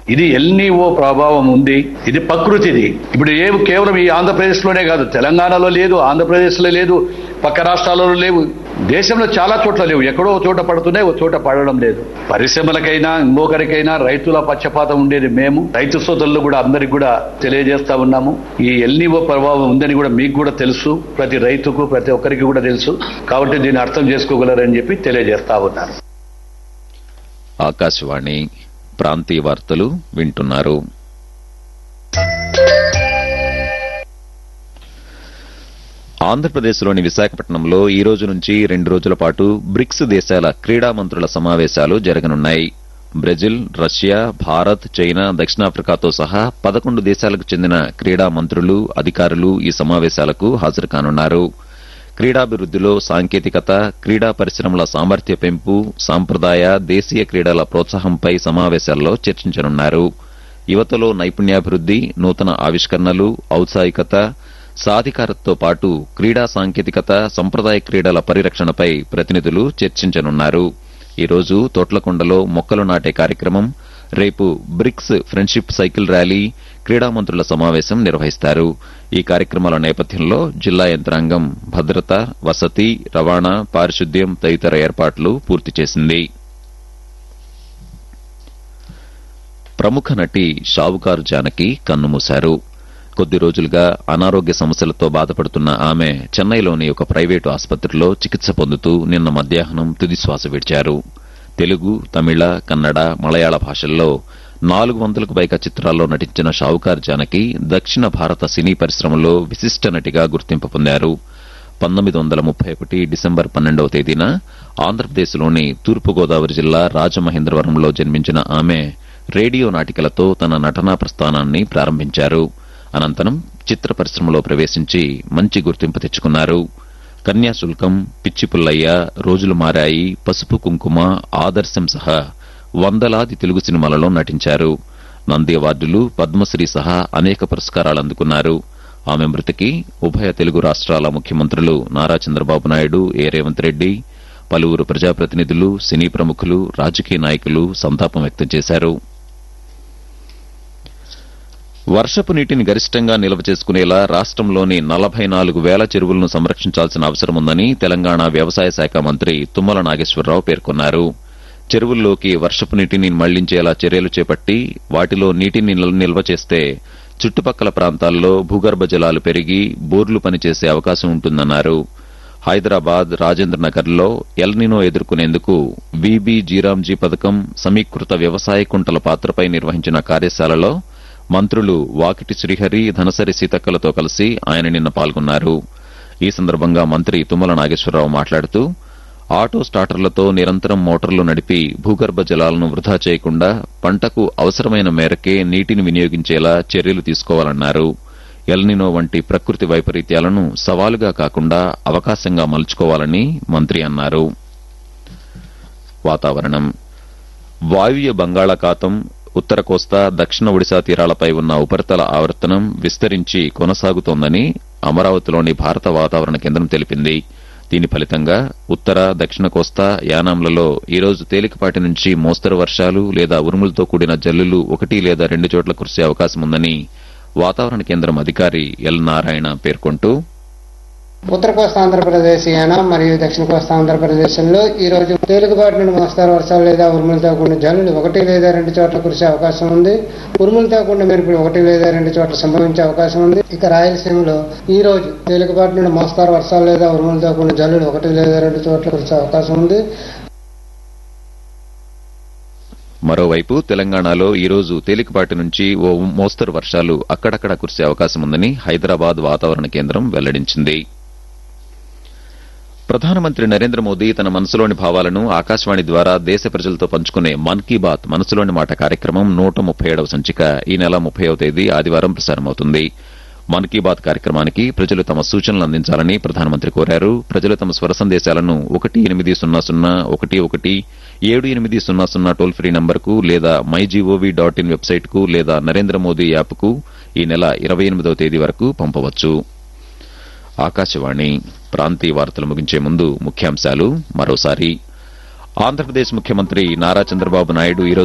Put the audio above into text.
ఇది ఎల్నీఓ ప్రభావం ఉంది ఇది ప్రకృతిది ఇప్పుడు ఏ కేవలం ఈ ఆంధ్రప్రదేశ్ లోనే కాదు తెలంగాణలో లేదు ఆంధ్రప్రదేశ్ లో లేదు పక్క రాష్ట్రాలలో లేవు దేశంలో చాలా చోట్ల లేవు ఎక్కడో ఒక చోట పడుతున్నాయి ఒక చోట పడడం లేదు పరిశ్రమలకైనా ఇంకొకరికైనా రైతుల పక్షపాతం ఉండేది మేము రైతు సోదరులు కూడా అందరికి కూడా తెలియజేస్తా ఉన్నాము ఈ ఎల్నీఓ ప్రభావం ఉందని కూడా మీకు కూడా తెలుసు ప్రతి రైతుకు ప్రతి ఒక్కరికి కూడా తెలుసు కాబట్టి దీన్ని అర్థం చేసుకోగలరని చెప్పి తెలియజేస్తా ఉన్నారు ఆకాశవాణి ప్రాంతీయ వార్తలు వింటున్నారు ఆంధ్రప్రదేశ్లోని విశాఖపట్నంలో ఈ రోజు నుంచి రెండు రోజుల పాటు బ్రిక్స్ దేశాల క్రీడా మంత్రుల సమావేశాలు జరగనున్నాయి బ్రెజిల్ రష్యా భారత్ చైనా దక్షిణాఫ్రికాతో సహా పదకొండు దేశాలకు చెందిన క్రీడా మంత్రులు అధికారులు ఈ సమావేశాలకు హాజరు కానున్నారు క్రీడాభివృద్దిలో సాంకేతికత క్రీడా పరిశ్రమల సామర్థ్య పెంపు సాంప్రదాయ దేశీయ క్రీడల ప్రోత్సాహంపై సమావేశాల్లో చర్చించనున్నారు యువతలో నైపుణ్యాభివృద్ది నూతన ఆవిష్కరణలు ఔత్సాహికత సాధికారతతో పాటు క్రీడా సాంకేతికత సంప్రదాయ క్రీడల పరిరక్షణపై ప్రతినిధులు చర్చించనున్నారు ఈ రోజు తోట్లకొండలో మొక్కలు నాటే కార్యక్రమం రేపు బ్రిక్స్ ఫ్రెండ్షిప్ సైకిల్ ర్యాలీ క్రీడా మంత్రుల సమావేశం నిర్వహిస్తారు ఈ కార్యక్రమాల నేపథ్యంలో జిల్లా యంత్రాంగం భద్రత వసతి రవాణా పారిశుద్ధ్యం తదితర ఏర్పాట్లు పూర్తి చేసింది ప్రముఖ నటి షావుకారు జానకి కన్నుమూశారు కొద్ది రోజులుగా అనారోగ్య సమస్యలతో బాధపడుతున్న ఆమె చెన్నైలోని ఒక ప్రైవేటు ఆసుపత్రిలో చికిత్స పొందుతూ నిన్న మధ్యాహ్నం తుది శ్వాస విడిచారు తెలుగు తమిళ కన్నడ మలయాళ భాషల్లో నాలుగు వందలకు పైగా చిత్రాల్లో నటించిన షావుకార్ జానకి దక్షిణ భారత సినీ పరిశ్రమలో విశిష్ట నటిగా గుర్తింపు పొందారు పంతొమ్మిది వందల ముప్పై ఒకటి డిసెంబర్ పన్నెండవ తేదీన ఆంధ్రప్రదేశ్లోని తూర్పుగోదావరి జిల్లా రాజమహేంద్రవరంలో జన్మించిన ఆమె రేడియో నాటికలతో తన నటనా ప్రస్థానాన్ని ప్రారంభించారు అనంతరం చిత్ర పరిశ్రమలో ప్రవేశించి మంచి గుర్తింపు తెచ్చుకున్నారు కన్యాశుల్కం పిచ్చి పుల్లయ్య రోజులు మారాయి పసుపు కుంకుమ ఆదర్శం సహా వందలాది తెలుగు సినిమాలలో నటించారు నంది అవార్డులు పద్మశ్రీ సహా అనేక పురస్కారాలు అందుకున్నారు ఆమె మృతికి ఉభయ తెలుగు రాష్ట్రాల ముఖ్యమంత్రులు నారా చంద్రబాబు నాయుడు ఏ రేవంత్ రెడ్డి పలువురు ప్రజాప్రతినిధులు సినీ ప్రముఖులు రాజకీయ నాయకులు సంతాపం వ్యక్తం చేశారు వర్షపు నీటిని గరిష్టంగా నిల్వ చేసుకునేలా రాష్ట్రంలోని నలభై నాలుగు వేల చెరువులను సంరక్షించాల్సిన అవసరం ఉందని తెలంగాణ వ్యవసాయ శాఖ మంత్రి తుమ్మల నాగేశ్వరరావు పేర్కొన్నారు చెరువుల్లోకి వర్షపు నీటిని మళ్లించేలా చర్యలు చేపట్టి వాటిలో నీటిని నిల్- నిల్వ చేస్తే చుట్టుపక్కల ప్రాంతాల్లో భూగర్భ జలాలు పెరిగి బోర్లు పనిచేసే అవకాశం ఉంటుందన్నారు హైదరాబాద్ రాజేంద్ర నగర్లో ఎల్నినో ఎదుర్కొనేందుకు వీబీ జీరాంజీ పథకం సమీకృత వ్యవసాయ కుంటల పాత్రపై నిర్వహించిన కార్యశాలలో మంత్రులు వాకిటి శ్రీహరి ధనసరి సీతక్కలతో కలిసి ఆయన నిన్న పాల్గొన్నారు ఈ సందర్భంగా మంత్రి తుమ్మల నాగేశ్వరరావు మాట్లాడుతూ ఆటో స్టార్టర్లతో నిరంతరం మోటార్లు నడిపి భూగర్భ జలాలను వృధా చేయకుండా పంటకు అవసరమైన మేరకే నీటిని వినియోగించేలా చర్యలు తీసుకోవాలన్నారు ఎల్నినో వంటి ప్రకృతి వైపరీత్యాలను సవాలుగా కాకుండా అవకాశంగా మలుచుకోవాలని మంత్రి అన్నారు వాతావరణం వాయువ్య బంగాళాఖాతం ఉత్తర కోస్తా దక్షిణ ఒడిశా తీరాలపై ఉన్న ఉపరితల ఆవర్తనం విస్తరించి కొనసాగుతోందని అమరావతిలోని భారత వాతావరణ కేంద్రం తెలిపింది దీని ఫలితంగా ఉత్తర దక్షిణ కోస్తా యానాంలలో ఈ రోజు తేలికపాటి నుంచి మోస్తరు వర్షాలు లేదా ఉరుములతో కూడిన జల్లులు ఒకటి లేదా రెండు చోట్ల కురిసే అవకాశం ఉందని వాతావరణ కేంద్రం అధికారి ఎల్ నారాయణ పేర్కొంటూ ఉత్తర కోస్తా ఆంధ్రప్రదేశ్ యానం మరియు దక్షిణ కోస్తా ఆంధ్రప్రదేశ్లో ఈ రోజు తేలికపాటి నుండి మోస్తారు వర్షాలు లేదా ఉరుములతో కూడిన జల్లులు ఒకటి లేదా రెండు చోట్ల కురిసే అవకాశం ఉంది ఉరుములతో కూడిన మెరుపులు ఒకటి లేదా రెండు చోట్ల సంభవించే అవకాశం ఉంది ఇక రాయలసీమలో ఈ రోజు తేలికపాటి నుండి మోస్తారు వర్షాలు లేదా ఉరుములతో కూడిన జల్లులు ఒకటి లేదా రెండు చోట్ల కురిసే అవకాశం ఉంది మరోవైపు తెలంగాణలో ఈ రోజు తేలికపాటి నుంచి ఓ మోస్తరు వర్షాలు అక్కడక్కడ కురిసే అవకాశం ఉందని హైదరాబాద్ వాతావరణ కేంద్రం వెల్లడించింది ప్రధానమంత్రి నరేంద్ర మోదీ తన మనసులోని భావాలను ఆకాశవాణి ద్వారా దేశ ప్రజలతో పంచుకునే మన్ కీ బాత్ మనసులోని మాట కార్యక్రమం నూట ముప్పై ఏడవ సంచిక ఈ నెల ముప్పైవ తేదీ ఆదివారం ప్రసారమవుతుంది మన్ కీ బాత్ కార్యక్రమానికి ప్రజలు తమ సూచనలు అందించాలని ప్రధానమంత్రి కోరారు ప్రజలు తమ స్వర సందేశాలను ఒకటి ఎనిమిది సున్నా సున్నా ఒకటి ఒకటి ఏడు ఎనిమిది సున్నా సున్నా టోల్ ఫ్రీ నంబర్కు లేదా మై జీఓవీ డాట్ ఇన్ వెబ్సైట్కు లేదా నరేంద్ర మోదీ యాప్కు ఈ నెల ఇరవై ఎనిమిదవ తేదీ వరకు పంపవచ్చు ఆకాశవాణి ప్రాంతీయ వార్తలు ముగించే ముందు ముఖ్యాంశాలు మరోసారి ఆంధ్రప్రదేశ్ ముఖ్యమంత్రి నారా చంద్రబాబు నాయుడు ఈరోజు